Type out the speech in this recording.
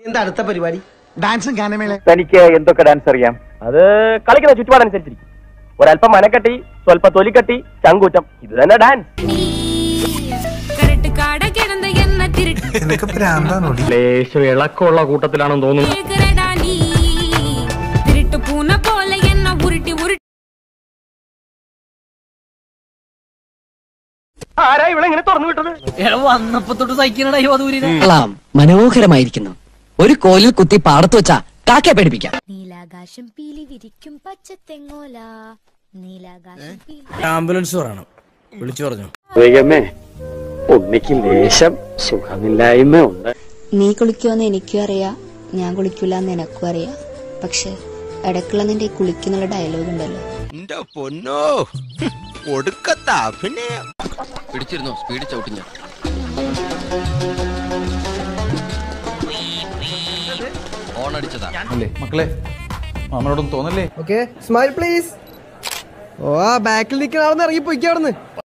എന്താ അടുത്ത പരിപാടി ഡാൻസും ഗാനമേള തനിക്ക് എന്തൊക്കെ ഡാൻസ് അറിയാം അത് കളിക്കുന്ന ചുറ്റുപാടനുസരിച്ചിരിക്കും ഒരല്പം മനക്കെട്ടി സ്വല്പ തൊലിക്കട്ടി ചങ്കൂറ്റം ഇത് തന്നെ ഡാൻസ് കരട്ട് കാട കിടന്ന എന്ന തിരുട്ട് എന്നൊക്കെ പ്രാന്താണോടി ലേശം ഇളക്കമുള്ള കൂട്ടത്തിലാണെന്ന് തോന്നുന്നു കേൾക്കറടാ നീ തിരുട്ട് പൂന പോലെ എന്ന ഉരുട്ടി ഉരുട്ടി ആരാ ഇവിടെ ഇങ്ങനെ തുറന്നു വിട്ടത് കൊള്ളാം മനോഹരമായിരിക്കുന്നു ഒരു കോലിൽ കുത്തി പാടത്ത് വെച്ചാ കാക്കയെ പേടിപ്പിക്കാം നീലാകാശം പീലി വിരിക്കും പച്ചത്തെങ്ങോല നീലാകാശം പീലി ആംബുലൻസ് പറയണം വിളിച്ചു പറഞ്ഞു ഉണ്ണിക്ക് ലേശം സുഖമില്ലായ്മ ഉണ്ട് നീ കുളിക്കുമെന്ന് എനിക്കും അറിയാം ഞാൻ കുളിക്കൂല എന്ന് എനക്കും അറിയാം പക്ഷെ ഇടയ്ക്കുള്ള നിന്റെ ഈ കുളിക്കുന്നുള്ള ഡയലോഗ് ഉണ്ടല്ലോ എന്റെ പൊന്നോ ഒടുക്കത്ത അഭിനയം പിടിച്ചിരുന്നോ സ്പീഡ് ചവിട്ടി ഞാൻ ഓൺ അടിച്ചതാ അല്ലേ മക്കളെ മാമനോടൊന്നും തോന്നല്ലേ ഓക്കെ സ്മൈൽ പ്ലീസ് ഓ ആ ബാക്കിൽ നിൽക്കണ അവിടെ ഇറങ്ങി പൊയ്ക്കാവിടുന്ന്